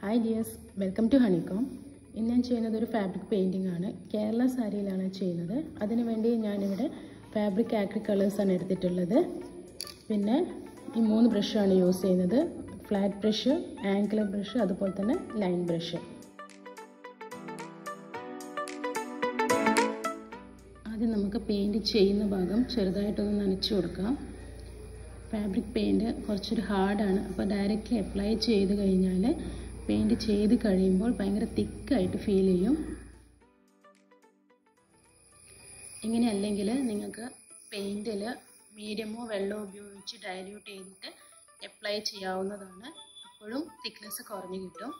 hi dears welcome to Honeycomb ഇന്ന് ഞാൻ ചെയ്യുന്നത് ഒരു ഫാബ്രിക് പെയിൻറ്റിംഗ് ആണ് കേരള സാരിയിലാണ് ചെയ്യുന്നത് അതിനു വേണ്ടി ഞാനിവിടെ ഫാബ്രിക് ആക്രി കളേഴ്സാണ് എടുത്തിട്ടുള്ളത് പിന്നെ ഈ മൂന്ന് ബ്രഷാണ് യൂസ് ചെയ്യുന്നത് ഫ്ലാറ്റ് ബ്രഷ് ആംഗിളർ ബ്രഷ് അതുപോലെ തന്നെ ലൈൻ ബ്രഷ് ആദ്യം നമുക്ക് പെയിൻറ് ചെയ്യുന്ന ഭാഗം ചെറുതായിട്ടൊന്ന് നനച്ചു കൊടുക്കാം ഫാബ്രിക് പെയിൻറ് കുറച്ചൊരു ഹാർഡാണ് അപ്പോൾ ഡയറക്റ്റ്ലി അപ്ലൈ ചെയ്ത് കഴിഞ്ഞാൽ പെയിൻറ് ചെയ്ത് കഴിയുമ്പോൾ ഭയങ്കര തിക്കായിട്ട് ഫീൽ ചെയ്യും ഇങ്ങനെ അല്ലെങ്കിൽ നിങ്ങൾക്ക് പെയിൻറ്റിൽ മീഡിയമോ വെള്ളമോ ഉപയോഗിച്ച് ഡയല്യൂട്ട് ചെയ്തിട്ട് അപ്ലൈ ചെയ്യാവുന്നതാണ് അപ്പോഴും തിക്നെസ് കുറഞ്ഞു കിട്ടും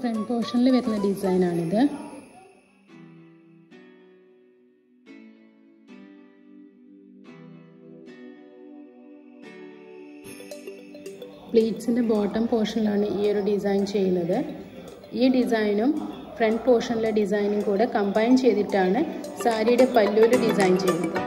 ഫ്രണ്ട് പോർഷനിൽ വരുന്ന ഡിസൈനാണിത് പ്ലീറ്റ്സിൻ്റെ ബോട്ടം പോർഷനിലാണ് ഈ ഒരു ഡിസൈൻ ചെയ്യുന്നത് ഈ ഡിസൈനും ഫ്രണ്ട് പോർഷനിലെ ഡിസൈനും കൂടെ കമ്പൈൻ ചെയ്തിട്ടാണ് സാരിയുടെ പല്ലൂല് ഡിസൈൻ ചെയ്യുന്നത്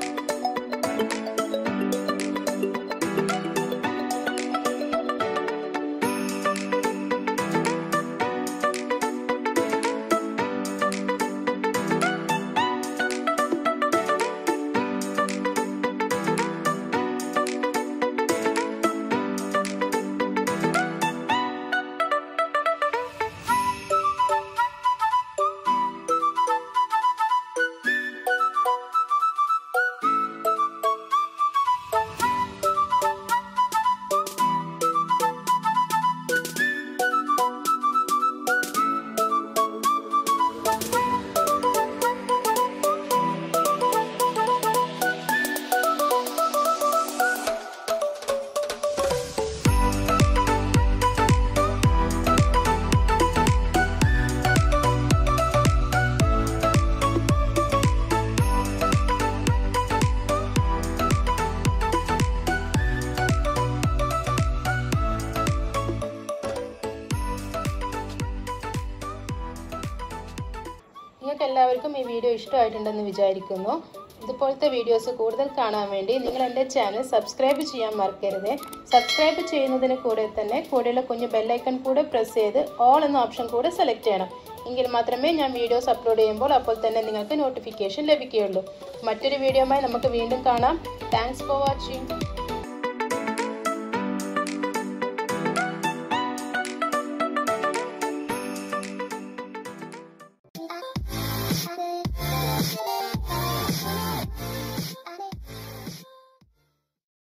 നിങ്ങൾക്ക് എല്ലാവർക്കും ഈ വീഡിയോ ഇഷ്ടമായിട്ടുണ്ടെന്ന് വിചാരിക്കുന്നു ഇതുപോലത്തെ വീഡിയോസ് കൂടുതൽ കാണാൻ വേണ്ടി നിങ്ങൾ എൻ്റെ ചാനൽ സബ്സ്ക്രൈബ് ചെയ്യാൻ മറക്കരുത് സബ്സ്ക്രൈബ് ചെയ്യുന്നതിന് കൂടെ തന്നെ കൂടെയുള്ള കുഞ്ഞു ബെല്ലൈക്കൺ കൂടെ പ്രസ് ചെയ്ത് ഓൾ എന്ന ഓപ്ഷൻ കൂടെ സെലക്ട് ചെയ്യണം എങ്കിൽ മാത്രമേ ഞാൻ വീഡിയോസ് അപ്ലോഡ് ചെയ്യുമ്പോൾ അപ്പോൾ തന്നെ നിങ്ങൾക്ക് നോട്ടിഫിക്കേഷൻ ലഭിക്കുകയുള്ളൂ മറ്റൊരു വീഡിയോയുമായി നമുക്ക് വീണ്ടും കാണാം താങ്ക്സ് ഫോർ വാച്ചിങ്